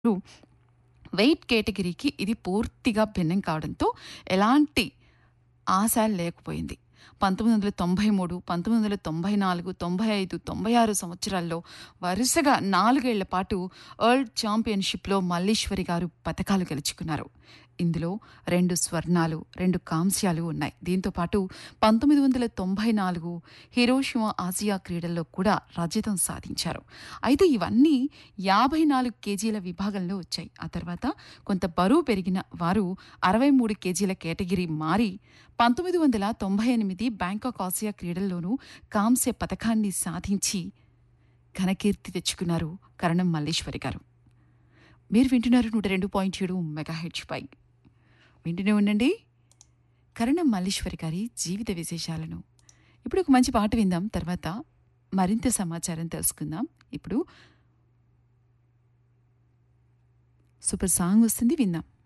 wait కేటగిరీకి ఇది పూర్తిగా భిన్నం కావడంతో ఎలాంటి ఆశ లేకపోయింది పంతొమ్మిది వందల తొంభై మూడు పంతొమ్మిది వందల తొంభై నాలుగు తొంభై ఐదు తొంభై ఆరు సంవత్సరాల్లో వరుసగా నాలుగేళ్ల పాటు వరల్డ్ ఛాంపియన్షిప్లో మల్లీశ్వరి గారు పథకాలు గెలుచుకున్నారు ఇందులో రెండు స్వర్ణాలు రెండు కాంస్యాలు ఉన్నాయి దీంతో పాటు పంతొమ్మిది వందల తొంభై నాలుగు హిరోషిమా ఆసియా క్రీడల్లో కూడా రజతం సాధించారు అయితే ఇవన్నీ యాభై నాలుగు కేజీల విభాగంలో వచ్చాయి ఆ తర్వాత కొంత బరువు పెరిగిన వారు అరవై మూడు కేజీల కేటగిరీ మారి పంతొమ్మిది వందల తొంభై ఎనిమిది బ్యాంకాక్ ఆసియా క్రీడల్లోనూ కాంస్య పథకాన్ని సాధించి ఘనకీర్తి తెచ్చుకున్నారు కరణం మల్లేశ్వరి గారు మీరు వింటున్నారు నూట రెండు పాయింట్ ఏడు మెగా పై వింటూనే ఉండండి కరణం మల్లీశ్వరి గారి జీవిత విశేషాలను ఇప్పుడు ఒక మంచి పాట విందాం తర్వాత మరింత సమాచారం తెలుసుకుందాం ఇప్పుడు సూపర్ సాంగ్ వస్తుంది విందాం